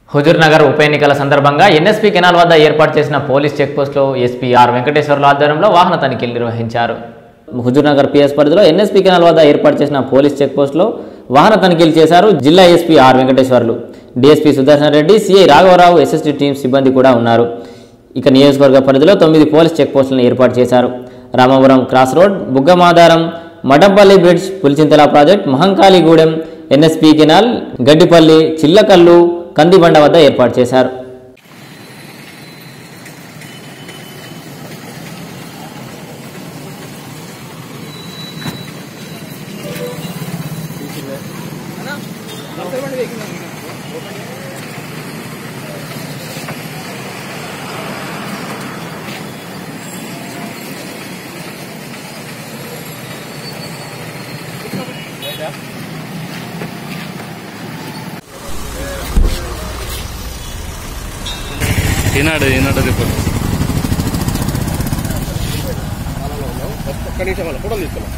హుజూర్ నగర్ ఉప ఎన్నికల సందర్భంగా ఎన్ఎస్పీ కెనాల్ వద్ద ఏర్పాటు చేసిన పోలీస్ చెక్పోస్టులో ఎస్పీ ఆర్ వెంకటేశ్వర్ల ఆధ్వర్యంలో వాహన తనిఖీలు నిర్వహించారు హుజూర్ నగర్ పిఎస్ పరిధిలో ఎన్ఎస్పీ కెనాల్ వద్ద ఏర్పాటు చేసిన పోలీస్ చెక్పోస్టులో వాహన తనిఖీలు చేశారు జిల్లా SP R Venkateswarlu DSP Sudarshan Reddy CI రాఘవరావు ఎస్ఎస్టీ టీం సిబ్బంది కూడా ఉన్నారు ఇక నియోజకవర్గ పరిధిలో తొమ్మిది పోలీస్ చెక్పోస్టులను ఏర్పాటు చేశారు Ramavaram cross road Buggamadaram Madampalli bridge Pulichintala project Mahankaligudem NSP canal Gaddipalli Chillakallu Kandibanda వద్ద ఏర్పాటు చేశారు ఈనాడు ఈనాడు రిపోర్ట్ ఒక్క నిమిషం అలా ఫోటో తీసుకున్నాం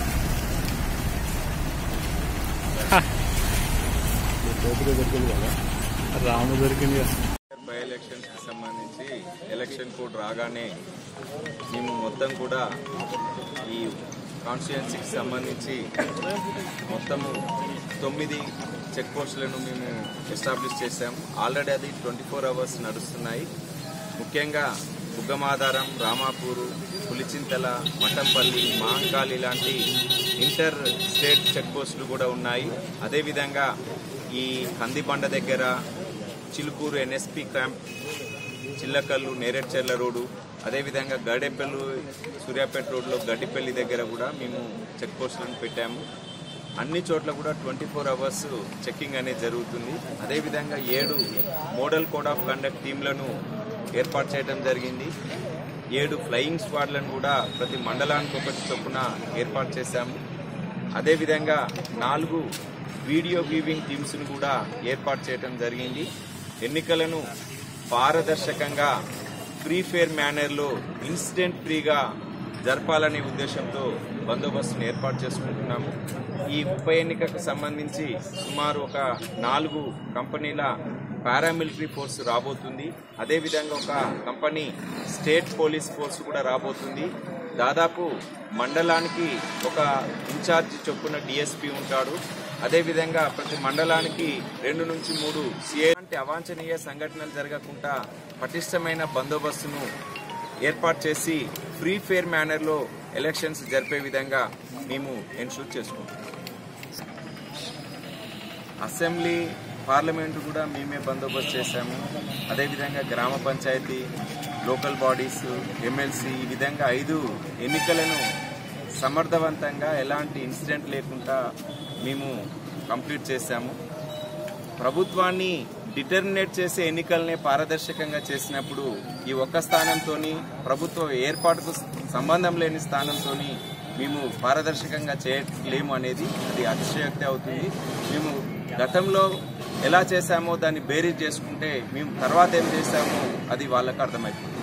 రాము దొరికింది కదా. బై ఎలక్షన్స్ కి సంబంధించి ఎలక్షన్ కోడ్ రాగానే మేము మొత్తం కూడా ఈ కాన్స్టిట్యున్సీకి సంబంధించి మొత్తము తొమ్మిది చెక్ పోస్టులను మేము ఎస్టాబ్లిష్ చేశాం ఆల్రెడీ అది ట్వంటీ ఫోర్ అవర్స్ నడుస్తున్నాయి ముఖ్యంగా బుగ్గమాధారం రామాపూరు పులిచింతల మఠంపల్లి మహంకాళి లాంటి ఇంటర్ స్టేట్ చెక్ పోస్టులు కూడా ఉన్నాయి అదేవిధంగా ఈ కందిబండ దగ్గర Chilukuru NSP camp Chillakallu Neredcherla road అదేవిధంగా గడేపల్లి సూర్యాపేట రోడ్లో గడ్డిపల్లి దగ్గర కూడా మేము చెక్ పోస్టులను పెట్టాము అన్ని చోట్ల కూడా ట్వంటీ ఫోర్ అవర్స్ చెక్కింగ్ అనేది జరుగుతుంది అదేవిధంగా ఏడు మోడల్ కోడ్ ఆఫ్ కండక్ట్ టీంలను ఏర్పాటు చేయడం జరిగింది ఏడు ఫ్లయింగ్ స్క్వాడ్లను కూడా ప్రతి మండలానికి ఒకటి చొప్పున ఏర్పాటు చేశాము అదేవిధంగా నాలుగు వీడియో వీవింగ్ టీమ్స్ను కూడా ఏర్పాటు చేయడం జరిగింది ఎన్నికలను పారదర్శకంగా ఫ్రీ ఫేర్ మేనర్లో ఇన్సిడెంట్ ఫ్రీగా జరపాలనే ఉద్దేశంతో బందోబస్తును ఏర్పాటు చేసుకుంటున్నాము ఈ ఉప ఎన్నికకు సంబంధించి సుమారు ఒక నాలుగు కంపెనీల పారామిలిటరీ ఫోర్స్ రాబోతుంది అదేవిధంగా ఒక కంపెనీ స్టేట్ పోలీస్ ఫోర్స్ కూడా రాబోతుంది దాదాపు మండలానికి ఒక ఇన్ఛార్జ్ చొప్పున డిఎస్పీ ఉంటాడు అదేవిధంగా ప్రతి మండలానికి రెండు నుంచి మూడు సిఐ లాంటి అవాంఛనీయ సంఘటనలు జరగకుండా పటిష్టమైన బందోబస్తును ఏర్పాటు చేసి ఫ్రీ ఫేర్ మేనర్లో ఎలక్షన్స్ జరిపే విధంగా మేము ఎన్షూర్ చేసుకుంటాం అసెంబ్లీ పార్లమెంటు కూడా మేమే బందోబస్తు చేశాము అదేవిధంగా గ్రామ పంచాయతీ లోకల్ బాడీస్ ఎమ్మెల్సీ ఈ విధంగా ఐదు ఎన్నికలను సమర్థవంతంగా ఎలాంటి ఇన్సిడెంట్ లేకుండా మేము కంప్లీట్ చేశాము ప్రభుత్వాన్ని డిటర్మినేట్ చేసే ఎన్నికలనే పారదర్శకంగా చేసినప్పుడు ఈ ఒక్క స్థానంతోని ప్రభుత్వ ఏర్పాటుకు సంబంధం లేని స్థానంతోని మేము పారదర్శకంగా చేయలేము అనేది అది అతిశయోక్తి అవుతుంది మేము గతంలో ఎలా చేశామో దాన్ని బేరీజ్ చేసుకుంటే మేము తర్వాత ఏం చేశామో అది వాళ్ళకు అర్థమైపోతుంది